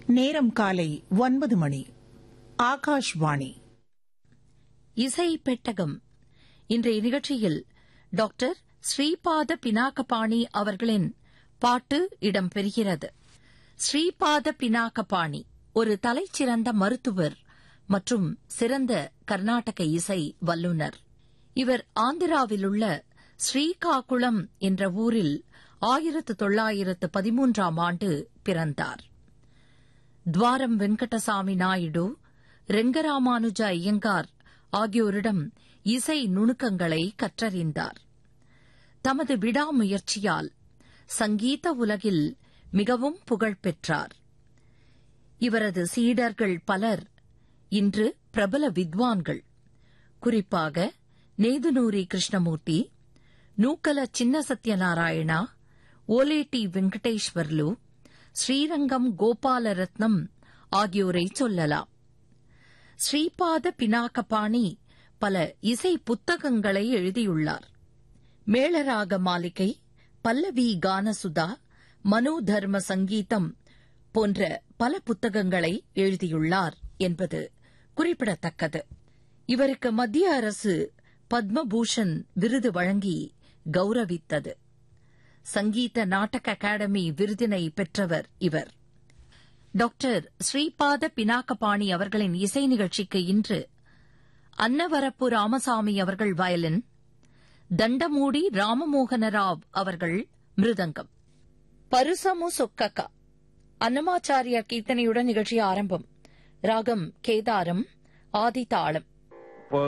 நேரம் காலை ஒன்பது மணி ஆகாஷ்வாணி இசை பெட்டகம் இன்றைய நிகழ்ச்சியில் டாக்டர் ஸ்ரீபாத பினாகபாணி அவர்களின் பாட்டு இடம்பெறுகிறது ஸ்ரீபாத பினாகபாணி ஒரு தலைச்சிறந்த மருத்துவர் மற்றும் சிறந்த கர்நாடக இசை வல்லுநர் இவர் ஆந்திராவிலுள்ள ஸ்ரீகாகுளம் என்ற ஊரில் ஆயிரத்து தொள்ளாயிரத்து பதிமூன்றாம் ஆண்டு பிறந்தார் துவாரம் வெங்கடசாமி நாயுடு ரெங்கராமானுஜ ஐயங்கார் ஆகியோரிடம் இசை நுணுக்கங்களை கற்றறிந்தார் தமது விடாமுயற்சியால் சங்கீத உலகில் மிகவும் புகழ் பெற்றார் இவரது சீடர்கள் பலர் இன்று பிரபல வித்வான்கள் குறிப்பாக நேதுநூரி கிருஷ்ணமூர்த்தி நூக்கல சின்ன சத்யநாராயணா ஓலேட்டி வெங்கடேஸ்வர்லு ஸ்ரீரங்கம் கோபாலரத்னம் ஆகியோரை சொல்லலாம் ஸ்ரீபாத பினாகபாணி பல இசை புத்தகங்களை எழுதியுள்ளார் மேளராக மாளிகை பல்லவி கானசுதா மனோதர்ம சங்கீதம் போன்ற பல புத்தகங்களை எழுதியுள்ளார் என்பது குறிப்பிடத்தக்கது இவருக்கு மத்திய அரசு பத்மபூஷன் விருது வழங்கி கௌரவித்தது சங்கீத நாடக அகாடமி விருதினை பெற்றவர் இவர் டாக்டர் ஸ்ரீபாத பினாகபாணி அவர்களின் இசை நிகழ்ச்சிக்கு இன்று அன்னவரப்பு ராமசாமி அவர்கள் வயலின் தண்டமூடி ராமமோகன ராவ் அவர்கள் மிருதங்கம் பருசமு சொக்கக்கா அன்னமாச்சாரியா கீர்த்தனையுடன் நிகழ்ச்சி ஆரம்பம் ராகம் கேதாரம் ஆதிதாளம்